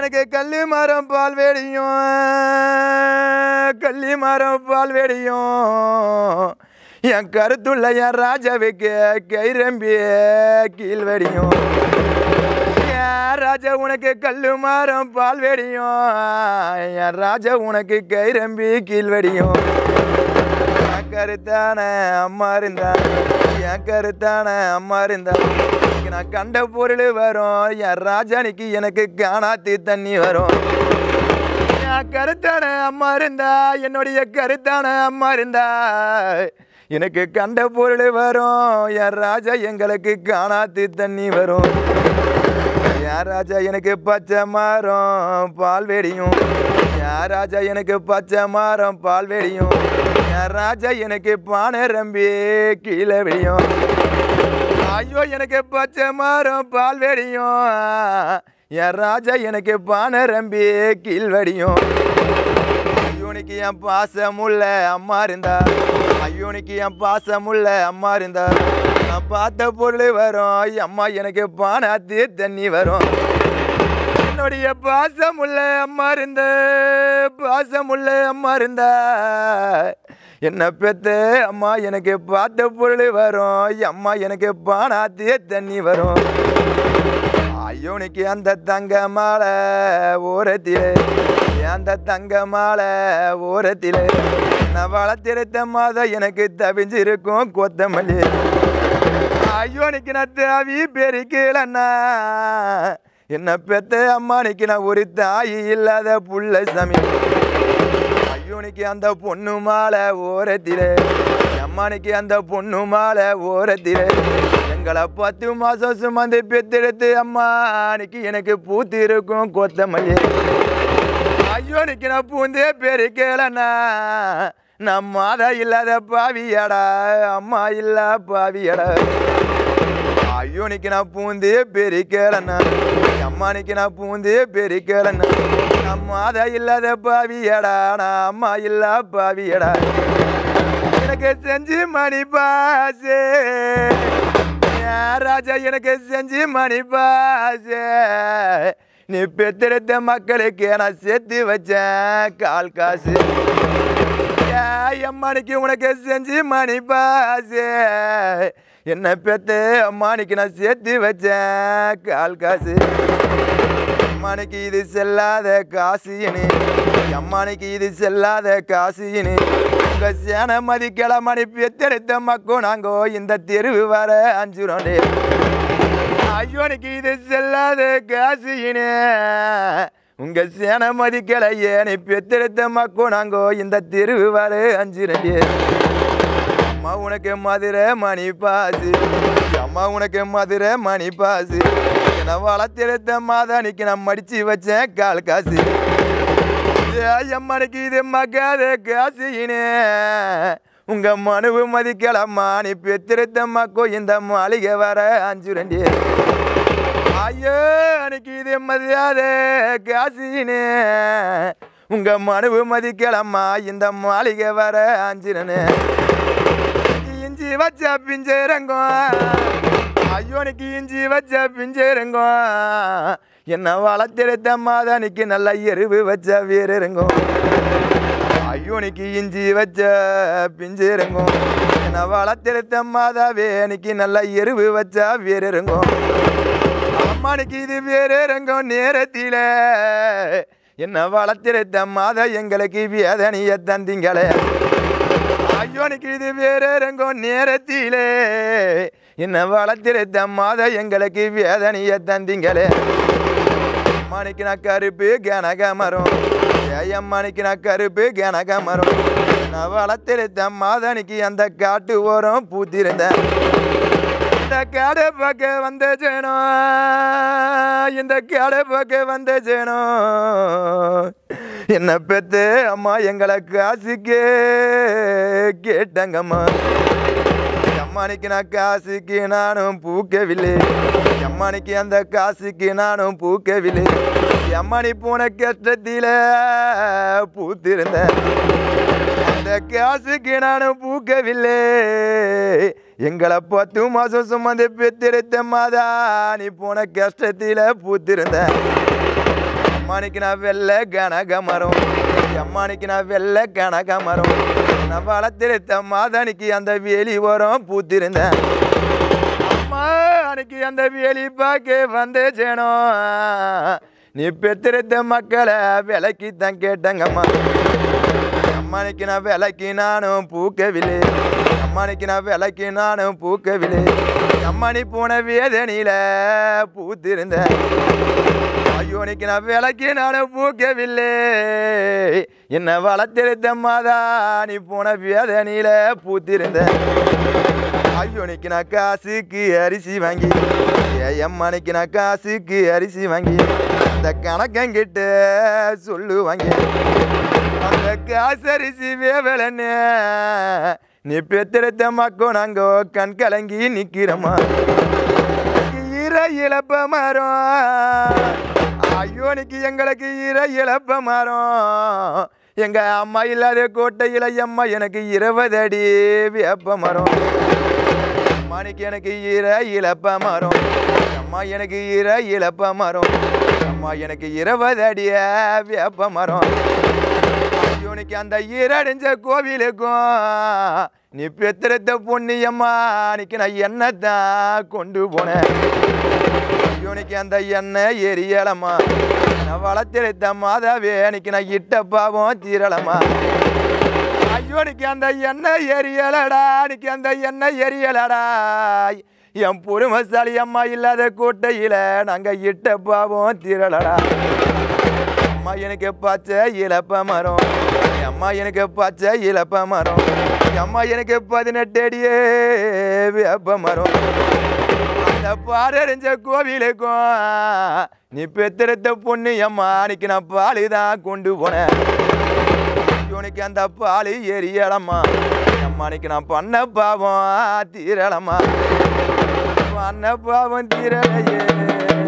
எனக்கு கள்ளி மரம் பால் வெடியும் கள்ளி மரம் பால் வெடியும் என் கருத்துள்ள என் ராஜாவுக்கு கைரம்பி கீழ் வெடியும் என் ராஜா உனக்கு கல்லு மரம் பால் வெடியும் என் ராஜா உனக்கு கைரம்பி கீழ் வெடியும் என் கருத்தான அம்மா இருந்தா என் கருத்தான அம்மா இருந்தா இன்னைக்கு நான் கண்ட பொருள் வரும் என் ராஜானிக்கு எனக்கு காணாத்தி தண்ணி வரும் என் கருத்தான அம்மா இருந்தா என்னுடைய கருத்தான அம்மா இருந்தா எனக்கு கண்ட பொருள் வரும் என் ராஜா எங்களுக்கு காணாத்தி தண்ணி வரும் என் ராஜா எனக்கு பச்சை மரம் பால் வெடியும் என் ராஜா எனக்கு பச்சை மரம் பால் வெடியும் என் ராஜா எனக்கு பானை ரம்பி கீழே வெடியும் ஐயோ எனக்கு பச்சை மரம் பால் வெடியும் என் ராஜா எனக்கு பானை ரம்பி கீழ் வெடியும் ஐயோனுக்கு என் பாசமுள்ள அம்மா இருந்தா ஐயோனுக்கு என் பாசமுள்ள அம்மா இருந்தா நான் பார்த்த பொருள் வரும் அம்மா எனக்கு பானாத்தி தண்ணி வரும் என்னுடைய பாசமுள்ள அம்மா இருந்த பாசமுள்ள அம்மா இருந்தா என்ன பெத்த அம்மா எனக்கு பார்த்த பொருள் வரும் அம்மா எனக்கு பானாத்தி தண்ணி வரும் ஐயோனுக்கு அந்த தங்க மாலை ஓரத்திலே அந்த தங்க மாலை ஓரத்திலே நான் வளர்த்திருத்த மாதம் எனக்கு தவிஞ்சிருக்கும் கொத்தமல்லி ஐயோனுக்கு நான் தேவி பெருக்கலண்ணா என்ன பெத்த அம்மானிக்கு நான் ஒரு தாய் இல்லாத புள்ள சாமி ஐயோனுக்கு அந்த பொண்ணு மாலை ஓரத்திலே அம்மானிக்கு அந்த பொண்ணு மாலை ஓரத்திலே எங்களை பத்து மாசம் சுமந்து பெத்தெடுத்து அம்மானிக்கு எனக்கு பூத்து இருக்கும் கொத்தமல்லி ஐயோனுக்கு நான் பூந்தே பெருக்கலண்ணா நான் மாதா இல்லாத பாவியடா அம்மா இல்லா பாவியடா ஐயோனிக்கு நான் பூந்தே பெருக்கலண்ணா அம்மானிக்கு நான் பூந்தே பெருக்கலண்ணா நான் மாதா இல்லாத பாவியடா நான் அம்மா இல்லா பாவியடா எனக்கு செஞ்சு மணி பாசே என் ராஜா எனக்கு செஞ்சு மணி பாசே நீ பெத்தெடுத்த மக்களுக்கு நான் சேர்த்து வச்சேன் கால் காசு ஏய் அம்மானிக்கு உனக்கு செஞ்சு மணி பாசே என்ன பெத்த அம்மானிக்கு நான் சேர்த்து வச்சேன் கால் காசு அம்மானிக்கு இது செல்லாத காசு இனி அம்மானிக்கு இது செல்லாத காசு இனி உங்க சேன மதிக்கல மணி பெத்தெடுத்த மக்கோ நாங்கோ இந்த தெருவு வர அஞ்சுரோண்டே ஐயோனுக்கு இது செல்லாத காசு இனி உங்க சேன மதிக்கல ஏனி பெத்தெடுத்த மக்கோ நாங்கோ இந்த தெருவு வர அஞ்சுரோண்டே அம்மா உனக்கு மதுரை மணி பாசு அம்மா உனக்கு மதுரை மணி பாசு என்ன வளர்த்தெடுத்த மாதானிக்கு நான் மடிச்சு வச்சேன் கால் காசு ஏய் அம்மனுக்கு இது மகாத காசினே உங்க மனுவு மதிக்கலம்மா நீ பெத்திருத்த மக்கோ இந்த மாளிகை வர அஞ்சு ரெண்டு ஐயோ அன்னைக்கு இது மதியாத காசினே உங்க மனுவு மதிக்கலம்மா இந்த மாளிகை வர அஞ்சிரனே இஞ்சி வச்ச பிஞ்சரங்கம் ஐயோனுக்கு இஞ்சி வச்ச பிஞ்சரங்கம் என்ன வளர்த்தெடுத்த மாதானிக்கு நல்ல எருவு வச்ச வீரருங்கும் ஐயோனுக்கு இஞ்சி வச்ச பிஞ்சரங்கும் என்ன வளர்த்தெடுத்த மாதாவே எனக்கு நல்ல எருவு வச்ச வீரருங்கும் அம்மானுக்கு இது வீரரங்கம் நேரத்தில என்ன வளர்த்தெடுத்த மாதா எங்களுக்கு வேதனைய தந்தீங்களே ஐயோனுக்கு இது வேறங்கும் நேரத்திலே என்ன வளர்த்திருத்த மாத எங்களுக்கு வேதனைய தந்தீங்களே அம்மானிக்கு நான் கருப்பு கனக மரம் ஏயம்மானிக்கு நான் கருப்பு கனக மரம் நான் வளர்த்திருத்த மாதனிக்கு அந்த காட்டு ஓரம் பூத்திருந்தேன் இந்த காடை பார்க்க வந்த ஜேனோ இந்த காடை பார்க்க வந்த ஜேனோ என்ன பெத்து அம்மா எங்களை காசுக்கே கேட்டங்கம்மா அம்மானிக்கு நான் காசுக்கு நானும் பூக்கவில்லை அம்மானிக்கு அந்த காசுக்கு நானும் பூக்கவில்லை அம்மானி போன கஷ்டத்தில பூத்திருந்தேன் அந்த காசுக்கு நானும் பூக்கவில்லை எங்களை பத்து மாசம் சுமந்து பெத்தெடுத்த மாதா நீ போன கஷ்டத்தில பூத்திருந்த அம்மானிக்கு நான் வெள்ளை கனக மரம் அம்மானிக்கு நான் வெள்ளை கனக மரம் நான் வளர்த்திருத்த மாதனிக்கு அந்த வேலி வரம் பூத்திருந்தேன் அம்மா அன்னைக்கு அந்த வேலி பார்க்க வந்தேச்சேனோ நீ பெத்திருத்த மக்களை விலைக்கு தான் கேட்டங்கம்மா அம்மானிக்கு நான் விலைக்கு நானும் பூக்கவில்லை அம்மானிக்கு நான் விலைக்கு நானும் பூக்கவில்லை அம்மானி போன வேதனையில பூத்திருந்தேன் ஐயோனிக்கு நான் விலைக்கு நானும் பூக்கவில்லை என்ன வளர்த்திருத்த மாதா நீ போன வேதனையில பூத்திருந்தேன் ஐயோனிக்கு நான் காசுக்கு அரிசி வாங்கி எம்மனைக்கு நான் காசுக்கு அரிசி வாங்கி அந்த கணக்கங்கிட்ட சொல்லுவாங்க அந்த காசு அரிசி வேவலன்னு நீ பெத்திருத்த மக்கோ நாங்க கண் கலங்கி நிக்கிறோமா ஈர இழப்ப மரம் ஐயோனிக்கு எங்களுக்கு ஈர இழப்ப மரம் எங்க அம்மா இல்லாத கோட்டையில அம்மா எனக்கு இருபது அடி வேப்ப மரம் அம்மானிக்கு எனக்கு ஈர இழப்ப மரம் அம்மா எனக்கு ஈர இழப்ப மரம் அம்மா எனக்கு இருபது அடிய வேப்ப மரம் ஐயோனிக்கு அந்த ஈரடிஞ்ச கோவிலுக்கும் நீ பெத்திரத்த பொன்னியம்மா அன்னைக்கு நான் எண்ணத்தான் கொண்டு போனேன் ஐயோனிக்கு அந்த எண்ணெய் எரியலம்மா நான் வளர்த்திருத்த மாதாவே அன்னைக்கு நான் இட்ட பாவம் தீரலம்மா ஐயோனிக்கு அந்த எண்ணெய் எரியலடா அன்னைக்கு அந்த எண்ணெய் எரியலடா என் பொறுமசாலி அம்மா இல்லாத கோட்டையில நாங்க இட்ட பாவம் தீரலடா அம்மா எனக்கு பச்சை இழப்ப மரம் என் அம்மா எனக்கு பச்சை இழப்ப மரம் என் அம்மா எனக்கு பதினெட்டு அடியே வேப்ப மரம் அந்த பாரறிஞ்ச கோவிலுக்கும் நீ பெத்திரத்த பொண்ணு அம்மா அன்னைக்கு நான் பாலு தான் கொண்டு போனேன் உனக்கு அந்த பாலு எரியலம்மா அம்மா அன்னைக்கு நான் பண்ண பாவம் தீரலம்மா பண்ண பாவம் தீரலையே